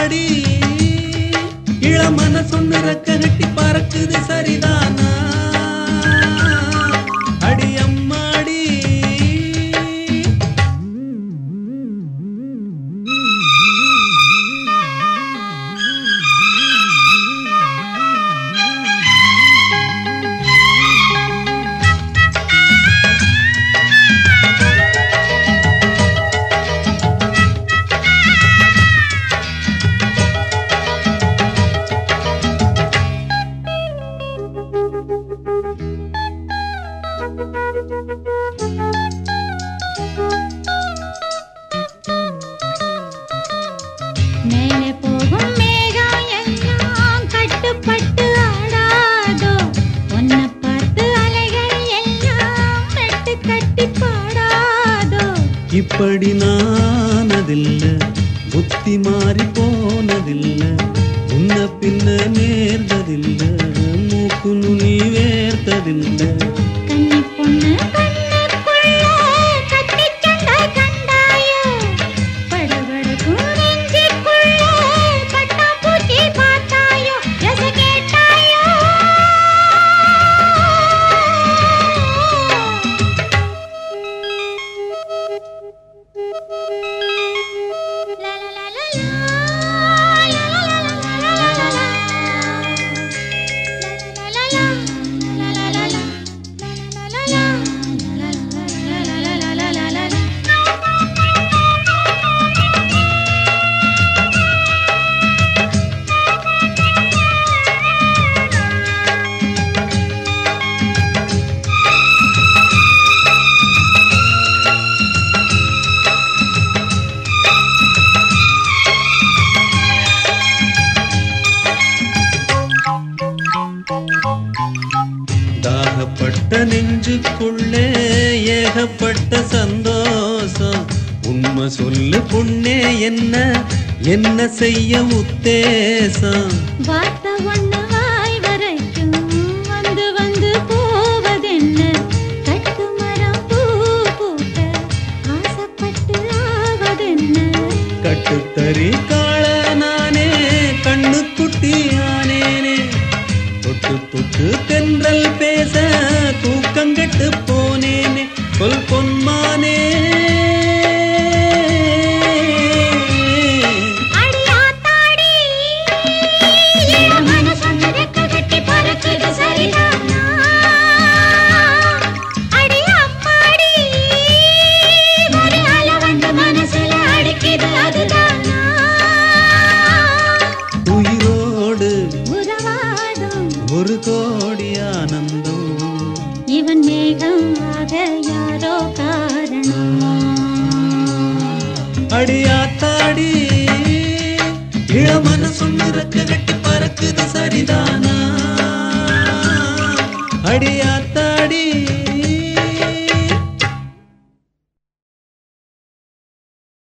அம்மாடி இளமன சொன்னு ரெக்க கட்டி பறக்குது சரிதானா அடி அம்மாடி மேலே போகும் மேகம் எல்லாம் கட்டுப்பட்டு ஆடாதோ உன்னை பார்த்து அலைகள் எல்லாம் மெட்டு கட்டி பாடாதோ இப்படி நானதில்ல புத்தி மாறி போனதில்ல உன்ன பின்ன நேர்ந்ததில்ல மூக்கு நுனி வேர்த்ததில்ல கன்னி பொண்ணு கண்ணுக்குள்ள கத்திச் சண்டை கண்டாயோ படபடக்கும் நெஞ்சுக்குள்ள பட்டாம்பூச்சி பார்த்தாயோ ரச கேட்டாயோ லா லா லா லா லா, லா லா லா லா லா லா லா. La la la la la la la la la la la la la la la la தாகப்பட்ட நெஞ்சுக்குள்ளே ஏகப்பட்ட சந்தோஷம் உண்மை சொல்லு பொண்ணே என்ன என்ன செய்ய உத்தேசம் வார்த்தை ஒண்ணு வாய் வரைக்கும் வந்து வந்து போவதென்ன கட்டு மரம் பூ பூக்க ஆசைப்பட்டு ஆவதென்ன கட்டுத்தறி காள நானே கண்ணு குட்டியானேனே தொட்டு தொட்டு தென்றல் பேச தூக்கங்கெட்டு போனேனே சொல் பொன்மானே அடியாத்தாடி என் மனசு ரெக்க கட்டி பறக்குது சரிதானா அடி அம்மாடி ஒரு அலை வந்து மனசுல அடிக்குது அதுதானா உயிரோடு உறவாடும் ஒரு கோடி ஆனந்தம் இவன் மேகம் ஆக யாரோ காரணம் அடியாத்தாடி இளமன சொன்னு ரெக்க கட்டி பறக்குது சரிதானா அடியாத்தாடி